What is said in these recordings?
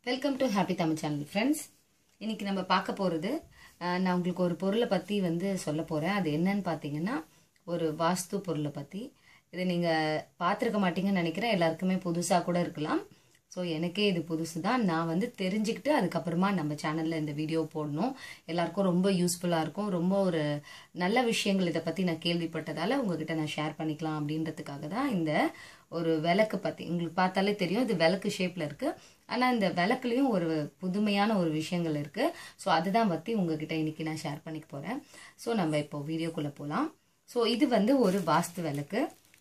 welcome to happy Tamil channel friends இன்னைக்கு நம்ம பார்க்க போகிறது நான் உங்களுக்கு ஒரு பொருளை பற்றி வந்து சொல்ல போகிறேன் அது என்னன்னு பார்த்தீங்கன்னா ஒரு வாஸ்து பொருளை பற்றி இது நீங்கள் பார்த்துருக்க மாட்டீங்கன்னு நினைக்கிறேன் எல்லாருக்குமே புதுசாக கூட இருக்கலாம் ஸோ எனக்கே இது புதுசு தான் நான் வந்து தெரிஞ்சுக்கிட்டு அதுக்கப்புறமா நம்ம சேனலில் இந்த வீடியோ போடணும் எல்லாருக்கும் ரொம்ப யூஸ்ஃபுல்லாக இருக்கும் ரொம்ப ஒரு நல்ல விஷயங்கள் இதை பற்றி நான் கேள்விப்பட்டதால் உங்ககிட்ட நான் ஷேர் பண்ணிக்கலாம் அப்படின்றதுக்காக தான் இந்த ஒரு விளக்கு பற்றி உங்களுக்கு பார்த்தாலே தெரியும் இது விளக்கு ஷேப்பில் இருக்குது ஆனால் இந்த விளக்குலேயும் ஒரு புதுமையான ஒரு விஷயங்கள் இருக்குது ஸோ அதுதான் பற்றி உங்ககிட்ட இன்னைக்கு நான் ஷேர் பண்ணிக்க போகிறேன் ஸோ நம்ம இப்போ வீடியோக்குள்ளே போகலாம் ஸோ இது வந்து ஒரு வாஸ்து விளக்கு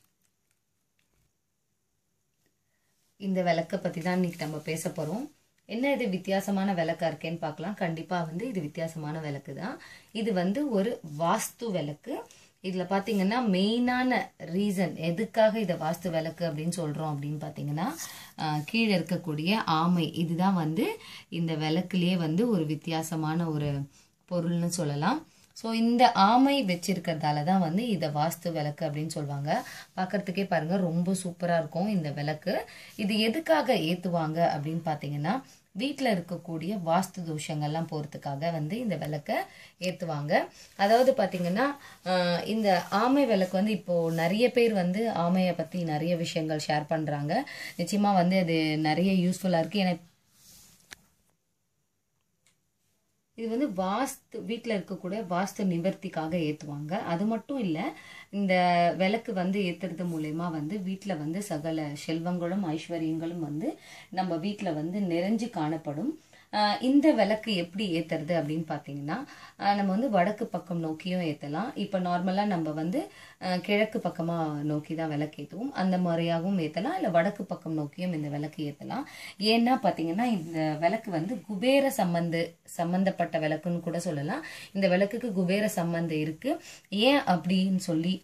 இந்த விளக்கை பற்றி தான் இன்னைக்கு நம்ம பேச போகிறோம் என்ன இது வித்தியாசமான விளக்கா இருக்கேன்னு பார்க்கலாம் கண்டிப்பாக வந்து இது வித்தியாசமான விளக்கு தான் இது வந்து ஒரு வாஸ்து விளக்கு இதில் பார்த்தீங்கன்னா மெயினான ரீசன் எதுக்காக இதை வாஸ்து விளக்கு அப்படின்னு சொல்கிறோம் அப்படின்னு பார்த்தீங்கன்னா கீழே இருக்கக்கூடிய ஆமை இதுதான் வந்து இந்த விளக்குலேயே வந்து ஒரு வித்தியாசமான ஒரு பொருள்னு சொல்லலாம் ஸோ இந்த ஆமை வச்சிருக்கிறதால தான் வந்து இதை வாஸ்து விளக்கு அப்படின்னு சொல்லுவாங்க பார்க்கறதுக்கே பாருங்க ரொம்ப சூப்பராக இருக்கும் இந்த விளக்கு இது எதுக்காக ஏற்றுவாங்க அப்படின்னு பார்த்தீங்கன்னா வீட்டில் இருக்கக்கூடிய வாஸ்து தோஷங்கள்லாம் போகிறதுக்காக வந்து இந்த விளக்கை ஏற்றுவாங்க அதாவது பார்த்தீங்கன்னா இந்த ஆமை விளக்கு வந்து இப்போது நிறைய பேர் வந்து ஆமையை பற்றி நிறைய விஷயங்கள் ஷேர் பண்ணுறாங்க நிச்சயமாக வந்து அது நிறைய யூஸ்ஃபுல்லாக இருக்குது ஏன்னா இது வந்து வாஸ்து வீட்டில் இருக்கக்கூடிய வாஸ்து நிவர்த்திக்காக ஏற்றுவாங்க அது மட்டும் இல்லை இந்த விளக்கு வந்து ஏற்றுறது மூலயமா வந்து வீட்டில் வந்து சகல செல்வங்களும் ஐஸ்வர்யங்களும் வந்து நம்ம வீட்டில் வந்து நிறைஞ்சு காணப்படும் இந்த விளக்கு எப்படி ஏற்றுறது அப்படின்னு பார்த்தீங்கன்னா நம்ம வந்து வடக்கு பக்கம் நோக்கியும் ஏற்றலாம் இப்போ நார்மலாக நம்ம வந்து கிழக்கு பக்கமாக நோக்கி தான் விளக்கு ஏற்றுவோம் அந்த முறையாகவும் ஏற்றலாம் இல்லை வடக்கு பக்கம் நோக்கியும் இந்த விளக்கு ஏற்றலாம் ஏன்னா பார்த்தீங்கன்னா இந்த விளக்கு வந்து குபேர சம்பந்த சம்பந்தப்பட்ட விளக்குன்னு கூட சொல்லலாம் இந்த விளக்குக்கு குபேர சம்பந்தம் இருக்கு ஏன் அப்படின்னு சொல்லி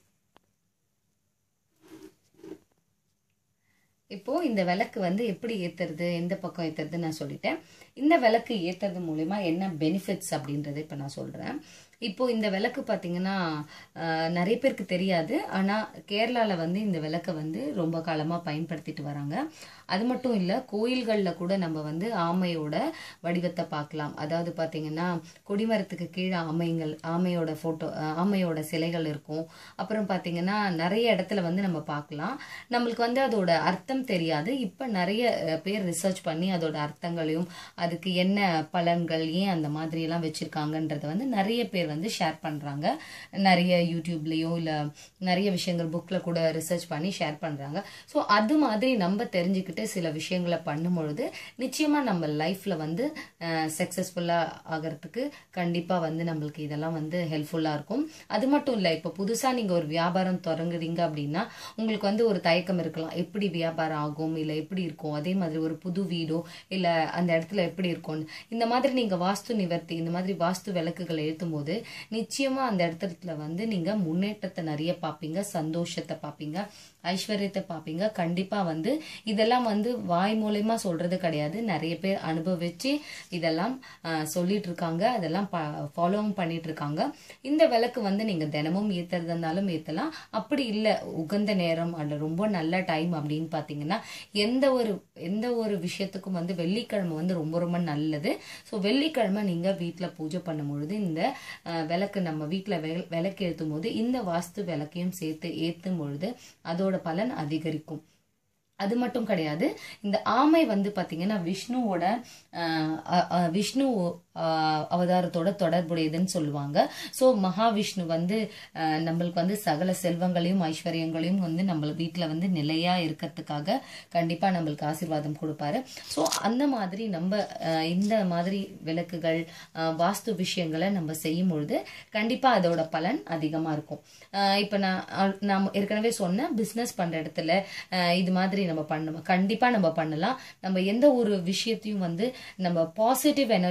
இப்போ இந்த விளக்கு வந்து எப்படி ஏத்துறது எந்த பக்கம் ஏத்துறது நான் சொல்லிட்டேன் இந்த விளக்கு ஏத்துறது மூலயமா என்ன பெனிஃபிட்ஸ் அப்படின்றத இப்போ நான் சொல்றேன் இப்போ இந்த விளக்கு பார்த்தீங்கன்னா நிறைய பேருக்கு தெரியாது ஆனால் கேரளாவில் வந்து இந்த விளக்கை வந்து ரொம்ப காலமாக பயன்படுத்திட்டு வராங்க அது மட்டும் இல்லை கோயில்களில் கூட நம்ம வந்து ஆமையோட வடிவத்தை பார்க்கலாம் அதாவது பார்த்தீங்கன்னா கொடிமரத்துக்கு கீழே ஆமைங்கள் ஆமையோட ஃபோட்டோ ஆமையோட சிலைகள் இருக்கும் அப்புறம் பார்த்தீங்கன்னா நிறைய இடத்துல வந்து நம்ம பார்க்கலாம் நம்மளுக்கு வந்து அதோட அர்த்தம் தெரியாது இப்போ நிறைய பேர் ரிசர்ச் பண்ணி அதோட அர்த்தங்களையும் அதுக்கு என்ன பலன்கள் ஏன் அந்த மாதிரி எல்லாம் வச்சிருக்காங்கன்றத வந்து நிறைய பேர் வந்து ஷேர் பண்ணுறாங்க நிறைய யூடியூப்லேயோ இல்லை நிறைய விஷயங்கள் புக்கில் கூட ரிசர்ச் பண்ணி ஷேர் பண்ணுறாங்க ஸோ அது மாதிரி நம்ம தெரிஞ்சுக்கிட்டு சில விஷயங்களை பண்ணும் பொழுது நிச்சயமாக நம்ம லைஃப்பில் வந்து சக்ஸஸ்ஃபுல்லாக ஆகிறதுக்கு கண்டிப்பாக வந்து நம்மளுக்கு இதெல்லாம் வந்து ஹெல்ப்ஃபுல்லாக இருக்கும் அது மட்டும் இல்லை இப்போ புதுசாக நீங்கள் ஒரு வியாபாரம் தொடங்குறீங்க அப்படின்னா உங்களுக்கு வந்து ஒரு தயக்கம் இருக்கலாம் எப்படி வியாபாரம் ஆகும் இல்லை எப்படி இருக்கும் அதே மாதிரி ஒரு புது வீடோ இல்லை அந்த இடத்துல எப்படி இருக்கும் இந்த மாதிரி நீங்கள் வாஸ்து நிவர்த்தி இந்த மாதிரி வாஸ்து விளக்குகளை எழுத்தும் போது நிச்சயமா அந்த இடத்துல வந்து நீங்க முன்னேற்றத்தை நிறைய பார்ப்பீங்க சந்தோஷத்தை பார்ப்பீங்க ஐஸ்வர்யத்தை பார்ப்பீங்க கண்டிப்பா வந்து இதெல்லாம் வந்து வாய் மூலயமா சொல்றது கிடையாது நிறைய பேர் அனுபவிச்சு இதெல்லாம் சொல்லிட்டு இருக்காங்க அதெல்லாம் ஃபாலோவும் பண்ணிட்டு இருக்காங்க இந்த விளக்கு வந்து நீங்க தினமும் ஏத்துறதா இருந்தாலும் ஏத்தலாம் அப்படி இல்லை உகந்த நேரம் அல்ல ரொம்ப நல்ல டைம் அப்படின்னு பாத்தீங்கன்னா எந்த ஒரு எந்த ஒரு விஷயத்துக்கும் வந்து வெள்ளிக்கிழமை வந்து ரொம்ப ரொம்ப நல்லது ஸோ வெள்ளிக்கிழமை நீங்க வீட்டில் பூஜை பண்ணும் பொழுது இந்த விளக்கு நம்ம வீட்டில் விளக்கு ஏற்றும் போது இந்த வாஸ்து விளக்கையும் சேர்த்து ஏற்றும் பொழுது அதோட பலன் அதிகரிக்கும் அது மட்டும் கிடையாது இந்த ஆமை வந்து பாத்தீங்கன்னா விஷ்ணுவோட விஷ்ணு அவதாரத்தோட தொடர்புடையதுன்னு சொல்லுவாங்க ஸோ மகாவிஷ்ணு வந்து நம்மளுக்கு வந்து சகல செல்வங்களையும் ஐஸ்வர்யங்களையும் வந்து நம்ம வீட்டில் வந்து நிலையா இருக்கிறதுக்காக கண்டிப்பாக நம்மளுக்கு ஆசீர்வாதம் கொடுப்பாரு ஸோ அந்த மாதிரி நம்ம இந்த மாதிரி விளக்குகள் வாஸ்து விஷயங்களை நம்ம செய்யும் பொழுது கண்டிப்பாக அதோட பலன் அதிகமாக இருக்கும் இப்போ நான் நான் ஏற்கனவே சொன்னேன் பிஸ்னஸ் பண்ணுற இடத்துல இது மாதிரி நம்ம பண்ண கண்டிப்பாக நம்ம பண்ணலாம் நம்ம எந்த ஒரு விஷயத்தையும் வந்து நம்ம பாசிட்டிவ் எனர்ஜியோட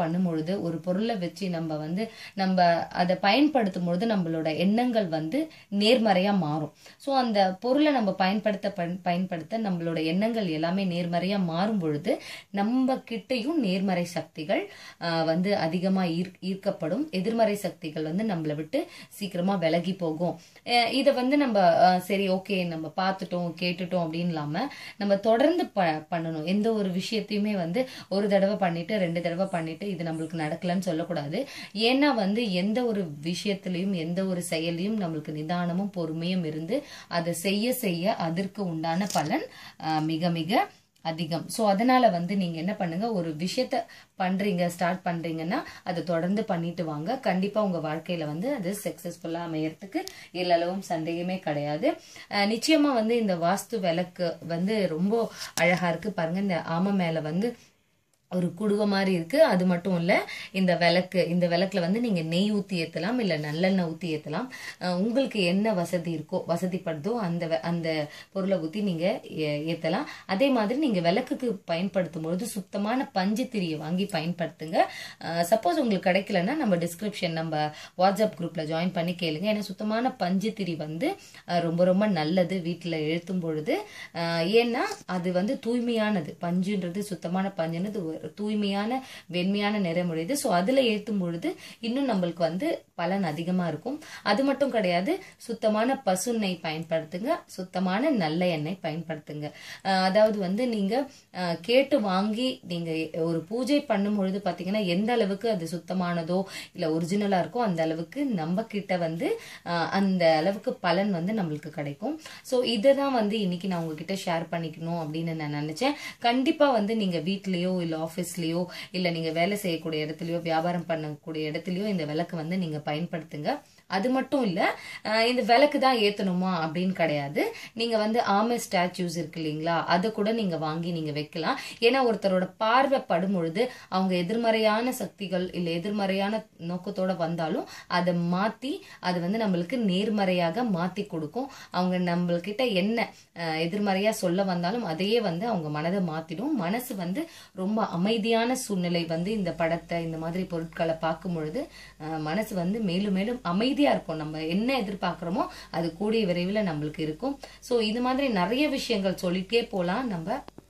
பண்ணும் பொழுது ஒரு பொருளை வச்சு நம்ம வந்து நம்ம அதை பயன்படுத்தும் பொழுது நம்மளோட எண்ணங்கள் வந்து நேர்மறையா மாறும் ஸோ அந்த பொருளை நம்ம பயன்படுத்த பயன்- பயன்படுத்த நம்மளோட எண்ணங்கள் எல்லாமே நேர்மறையா மாறும் பொழுது நம்ம கிட்டயும் நேர்மறை சக்திகள் ஆஹ், வந்து அதிகமா ஈர் ஈர்க்கப்படும் எதிர்மறை சக்திகள் வந்து நம்மளை விட்டு சீக்கிரமா விலகி போகும் அஹ் இதை வந்து நம்ம அஹ், சரி ஓகே நம்ம பார்த்துட்டோம் கேட்டுட்டோம் அப்படின்னு இல்லாம நம்ம தொடர்ந்து ப பண்ணணும் எந்த ஒரு விஷயத்தையுமே வந்து ஒரு தடவை பண்ணிட்டு ரெண்டு தடவை பண்ணிட்டு இது நம்மளுக்கு நடக்கலன்னு சொல்லக்கூடாது ஏன்னா வந்து எந்த ஒரு விஷயத்திலையும் எந்த ஒரு செயலையும் நம்மளுக்கு நிதானமும் பொறுமையும் இருந்து அதை செய்ய செய்ய அதற்கு உண்டான பலன் அஹ், மிக மிக அதிகம் ஸோ அதனால வந்து நீங்க என்ன பண்ணுங்க ஒரு விஷயத்த பண்றீங்க ஸ்டார்ட் பண்றீங்கன்னா அதை தொடர்ந்து பண்ணிட்டு வாங்க கண்டிப்பா உங்க வாழ்க்கையில வந்து அது சக்சஸ்ஃபுல்லா அமையறதுக்கு எல்லளவும் சந்தேகமே கிடையாது அஹ் நிச்சயமா வந்து இந்த வாஸ்து விளக்கு வந்து ரொம்ப அழகா இருக்கு பாருங்க இந்த ஆமை மேல வந்து ஒரு குடுவை மாதிரி இருக்கு அது மட்டும் இல்ல இந்த விளக்கு இந்த விளக்குல வந்து நீங்க நெய் ஊத்தி ஏத்தலாம் இல்ல நல்லெண்ணெய் ஊத்தி ஏத்தலாம் அஹ் உங்களுக்கு என்ன வசதி இருக்கோ வசதிப்படுதோ அந்த வ- அந்த பொருளை ஊத்தி நீங்க ஏ- ஏத்தலாம் அதே மாதிரி நீங்க விளக்குக்கு பயன்படுத்தும் பொழுது சுத்தமான பஞ்சு திரியை வாங்கி பயன்படுத்துங்க சப்போஸ் உங்களுக்கு கிடைக்கலன்னா நம்ம டிஸ்கிரிப்ஷன் நம்ம வாட்ஸ்அப் குரூப்ல ஜாயின் பண்ணி கேளுங்க ஏன்னா சுத்தமான பஞ்சு திரி வந்து அஹ், ரொம்ப ரொம்ப நல்லது வீட்டுல எழுத்தும் பொழுது அஹ், ஏன்னா அது வந்து தூய்மையானது பஞ்சுன்றது சுத்தமான பஞ்சுன்றது ஒரு தூய்மையான வெண்மையான நிறமுடையது ஸோ அதுல ஏத்தும் பொழுது இன்னும் நம்மளுக்கு வந்து பலன் அதிகமா இருக்கும் அது மட்டும் கிடையாது சுத்தமான பசு நெய் பயன்படுத்துங்க சுத்தமான நல்ல எண்ணெய் பயன்படுத்துங்க அஹ், அதாவது வந்து நீங்க அஹ், கேட்டு வாங்கி நீங்க ஒரு பூஜை பண்ணும் பொழுது பாத்தீங்கன்னா எந்த அளவுக்கு அது சுத்தமானதோ இல்ல ஒரிஜினலா இருக்கோ அந்த அளவுக்கு நம்ம கிட்ட வந்து அஹ், அந்த அளவுக்கு பலன் வந்து நம்மளுக்கு கிடைக்கும் ஸோ இதை தான் வந்து இன்னைக்கு நான் உங்ககிட்ட ஷேர் பண்ணிக்கணும் அப்படின்னு நான் நினைச்சேன் கண்டிப்பா வந்து நீங்க வீட்லயோ இல்ல ஆஃபீஸ்லயோ இல்ல நீங்க வேலை செய்யக்கூடிய இடத்துலயோ வியாபாரம் பண்ணக்கூடிய இடத்துலயோ இந்த விளக்கு வந்து நீங்க பயன்படுத்துங்க அது மட்டும் இல்ல அஹ் இந்த விளக்கு தான் ஏத்தணுமா அப்படின்னு கிடையாது நீங்க வந்து ஆமை ஸ்டாச்சூஸ் இருக்கு இல்லைங்களா அதை கூட நீங்க வாங்கி நீங்க வைக்கலாம் ஏன்னா ஒருத்தரோட பார்வை படும் பொழுது அவங்க எதிர்மறையான சக்திகள் இல்ல எதிர்மறையான நோக்கத்தோட வந்தாலும் அதை மாத்தி அது வந்து நம்மளுக்கு நேர்மறையாக மாத்தி கொடுக்கும் அவங்க நம்மள்கிட்ட என்ன அஹ், எதிர்மறையா சொல்ல வந்தாலும் அதையே வந்து அவங்க மனதை மாத்திடும் மனசு வந்து ரொம்ப அமைதியான சூழ்நிலை வந்து இந்த படத்தை இந்த மாதிரி பொருட்களை பார்க்கும் பொழுது அஹ், மனசு வந்து மேலும் மேலும் அமைதியா இருக்கும் நம்ம என்ன எதிர்பார்க்கிறோமோ அது கூடிய விரைவில் நம்மளுக்கு இருக்கும் ஸோ இது மாதிரி நிறைய விஷயங்கள் சொல்லிட்டே போலாம் நம்ம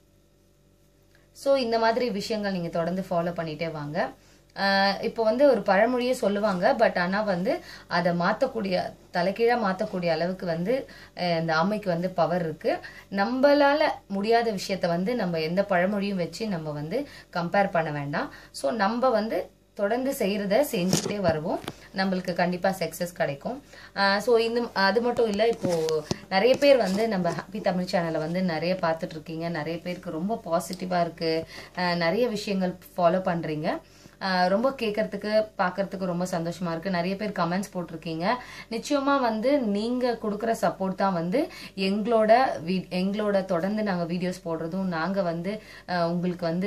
ஸோ இந்த மாதிரி விஷயங்கள் நீங்க தொடர்ந்து ஃபாலோ பண்ணிட்டே வாங்க ஆஹ் இப்போ வந்து ஒரு பழமொழியே சொல்லுவாங்க பட் ஆனா வந்து அதை மாத்தக்கூடிய தலைகீழா மாத்தக்கூடிய அளவுக்கு வந்து அஹ் இந்த ஆமைக்கு வந்து பவர் இருக்கு நம்மளால முடியாத விஷயத்த வந்து நம்ம எந்த பழமொழியும் வச்சு நம்ம வந்து கம்பேர் பண்ண வேண்டாம் ஸோ நம்ம வந்து தொடர்ந்து செய்யறத செஞ்சுட்டே வருவோம் நம்மளுக்கு கண்டிப்பா சக்சஸ் கிடைக்கும் ஸோ இந்த அது மட்டும் இல்லை இப்போ நிறைய பேர் வந்து நம்ம ஹாப்பி தமிழ் சேனலை வந்து நிறைய பார்த்துட்டு இருக்கீங்க நிறைய பேருக்கு ரொம்ப பாசிட்டிவா இருக்கு அஹ் நிறைய விஷயங்கள் ஃபாலோ பண்றீங்க ஆஹ் ரொம்ப கேட்கறதுக்கு பார்க்கறதுக்கு ரொம்ப சந்தோஷமா இருக்கு நிறைய பேர் கமெண்ட்ஸ் போட்டிருக்கீங்க நிச்சயமா வந்து நீங்க கொடுக்குற சப்போர்ட் தான் வந்து எங்களோட வி- எங்களோட தொடர்ந்து நாங்க வீடியோஸ் போடுறதும் நாங்க வந்து ஆஹ் உங்களுக்கு வந்து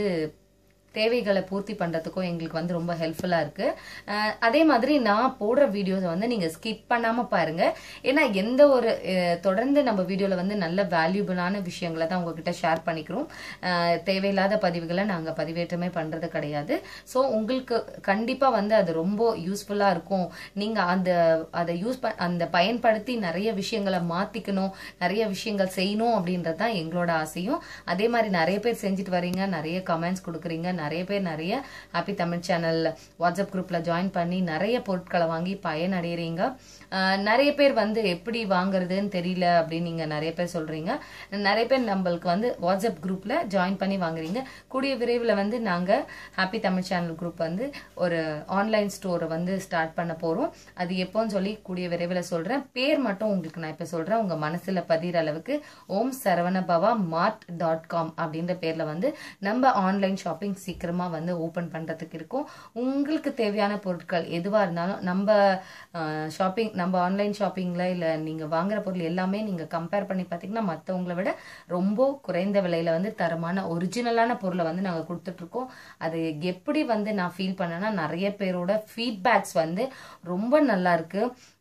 தேவைகளை பூர்த்தி பண்றதுக்கும் எங்களுக்கு வந்து ரொம்ப ஹெல்ப்ஃபுல்லா இருக்கு அஹ் அதே மாதிரி நான் போடுற வீடியோஸை வந்து நீங்க ஸ்கிப் பண்ணாம பாருங்க ஏன்னா எந்த ஒரு அஹ், தொடர்ந்து நம்ம வீடியோல வந்து நல்ல வேல்யூபிளான விஷயங்களை தான் உங்ககிட்ட ஷேர் பண்ணிக்கிறோம் அஹ், தேவையில்லாத பதிவுகளை நாங்க பதிவேற்றமே பண்றது கிடையாது ஸோ உங்களுக்கு கண்டிப்பா வந்து அது ரொம்ப யூஸ்ஃபுல்லா இருக்கும் நீங்க அந்த அதை யூஸ் அந்த பயன்படுத்தி நிறைய விஷயங்களை மாத்திக்கணும் நிறைய விஷயங்கள் செய்யணும் அப்படின்றது தான் எங்களோட ஆசையும் அதே மாதிரி நிறைய பேர் செஞ்சுட்டு வரீங்க நிறைய கமெண்ட்ஸ் கொடுக்குறீங்க நிறைய பேர் நிறைய ஹாப்பி தமிழ் சேனல் வாட்ஸ்அப் குரூப்ல ஜாயின் பண்ணி நிறைய பொருட்களை வாங்கி பயனடைகிறீங்க ஆஹ் நிறைய பேர் வந்து எப்படி வாங்குறதுன்னு தெரியல அப்படின்னு நீங்க நிறைய பேர் சொல்றீங்க நிறைய பேர் நம்மளுக்கு வந்து வாட்ஸ்அப் குரூப்ல ஜாயின் பண்ணி வாங்குறீங்க கூடிய விரைவில் வந்து நாங்க ஹாப்பி தமிழ் சேனல் குரூப் வந்து ஒரு ஆன்லைன் ஸ்டோரை வந்து ஸ்டார்ட் பண்ண போறோம் அது எப்போன்னு சொல்லி கூடிய விரைவில் சொல்றேன் பேர் மட்டும் உங்களுக்கு நான் இப்ப சொல்றேன் உங்க மனசுல பதிகிற அளவுக்கு Om Saravanabhava mart dot com அப்படின்ற பேர்ல வந்து நம்ம ஆன்லைன் ஷாப்பிங் சீக்கிரமா வந்து ஓபன் பண்றதுக்கு இருக்கும் உங்களுக்கு தேவையான பொருட்கள் எதுவா இருந்தாலும் நம்ம ஷாப்பிங் நம்ம ஆன்லைன் ஷாப்பிங்ல இல்ல நீங்க வாங்குற பொருள் எல்லாமே நீங்க கம்பேர் பண்ணி பாத்தீங்கன்னா மத்தவங்கள விட ரொம்ப குறைந்த விலையில வந்து தரமான ஒரிஜினலான பொருளை வந்து நாங்க கொடுத்துட்டு இருக்கோம் அது எப்படி வந்து நான் ஃபீல் பண்ணேன்னா நிறைய பேரோட ஃபீட்பேக்ஸ் வந்து ரொம்ப நல்லா இருக்கு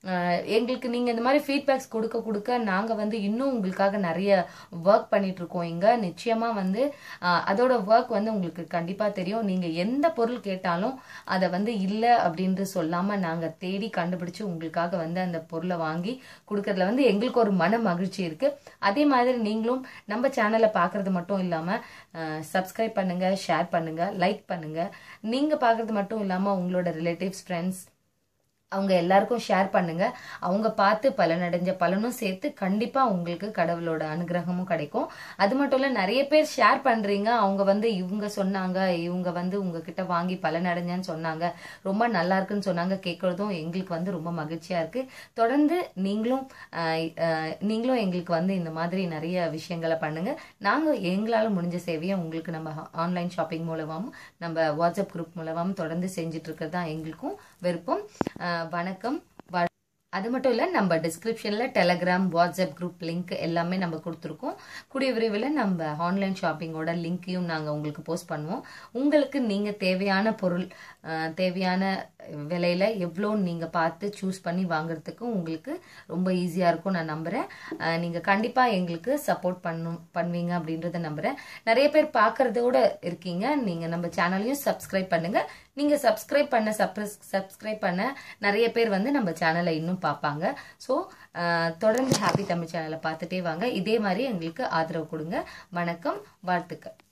அஹ், எங்களுக்கு நீங்கள் இந்த மாதிரி ஃபீட்பேக்ஸ் கொடுக்க கொடுக்க நாங்கள் வந்து இன்னும் உங்களுக்காக நிறைய ஒர்க் பண்ணிட்டு இருக்கோம் இங்கே நிச்சயமாக வந்து அஹ், அதோட ஒர்க் வந்து உங்களுக்கு கண்டிப்பாக தெரியும் நீங்கள் எந்த பொருள் கேட்டாலும் அதை வந்து இல்லை அப்படின்ட்டு சொல்லாமல் நாங்கள் தேடி கண்டுபிடிச்சு உங்களுக்காக வந்து அந்த பொருளை வாங்கி கொடுக்கறதுல வந்து எங்களுக்கு ஒரு மன மகிழ்ச்சி இருக்கு அதே மாதிரி நீங்களும் நம்ம சேனலை பார்க்கறது மட்டும் இல்லாமல் சப்ஸ்கிரைப் பண்ணுங்க ஷேர் பண்ணுங்க லைக் பண்ணுங்க நீங்க பார்க்கறது மட்டும் இல்லாமல் உங்களோட ரிலேட்டிவ்ஸ் ஃப்ரெண்ட்ஸ் அவங்க எல்லாருக்கும் ஷேர் பண்ணுங்க அவங்க பார்த்து பலனடைஞ்ச பலனும் சேர்த்து கண்டிப்பா உங்களுக்கு கடவுளோட அனுகிரகமும் கிடைக்கும் அது மட்டும் இல்ல நிறைய பேர் ஷேர் பண்றீங்க அவங்க வந்து இவங்க சொன்னாங்க இவங்க வந்து உங்ககிட்ட வாங்கி பலனடைஞ்சேன்னு சொன்னாங்க ரொம்ப நல்லா இருக்குன்னு சொன்னாங்க கேட்கறதும் எங்களுக்கு வந்து ரொம்ப மகிழ்ச்சியா இருக்கு தொடர்ந்து நீங்களும் ஆஹ், ஆஹ், நீங்களும் எங்களுக்கு வந்து இந்த மாதிரி நிறைய விஷயங்களை பண்ணுங்க நாங்க எங்களால முடிஞ்ச சேவையை உங்களுக்கு நம்ம ஆன்லைன் ஷாப்பிங் மூலமாவும் நம்ம வாட்ஸ்அப் குரூப் மூலமாவும் தொடர்ந்து செஞ்சுட்டு இருக்கிறது தான் எங்களுக்கும் விருப்பம் ஆஹ், வணக்கம் வ- அது மட்டும் இல்லை நம்ம டிஸ்கிரிப்ஷன்ல டெலகிராம் வாட்ஸ்அப் குரூப் லிங்க் எல்லாமே நம்ம கொடுத்துருக்கோம் கூடிய விரைவில் நம்ம ஆன்லைன் ஷாப்பிங்கோட லிங்க்கையும் நாங்கள் உங்களுக்கு போஸ்ட் பண்ணுவோம் உங்களுக்கு நீங்கள் தேவையான பொருள் ஆஹ், தேவையான விலையில எவ்வளோ நீங்கள் பார்த்து சூஸ் பண்ணி வாங்குறதுக்கும் உங்களுக்கு ரொம்ப ஈஸியாக இருக்கும் நான் நம்புகிறேன் நீங்கள் கண்டிப்பாக எங்களுக்கு சப்போர்ட் பண்ணும் பண்ணுவீங்க அப்படின்றத நம்புகிறேன் நிறைய பேர் பார்க்கறதோட இருக்கீங்க நீங்கள் நம்ம சேனலையும் சப்ஸ்கிரைப் பண்ணுங்க நீங்கள் சப்ஸ்கிரைப் பண்ண சப்ஸ்கிரைப் பண்ண நிறைய பேர் வந்து நம்ம சேனலை இன்னும் பார்ப்பாங்க ஸோ தொடர்ந்து ஹாப்பி தமிழ் சேனலை பார்த்துட்டே வாங்க இதே மாதிரி எங்களுக்கு ஆதரவு கொடுங்க வணக்கம் வாழ்த்துக்கள்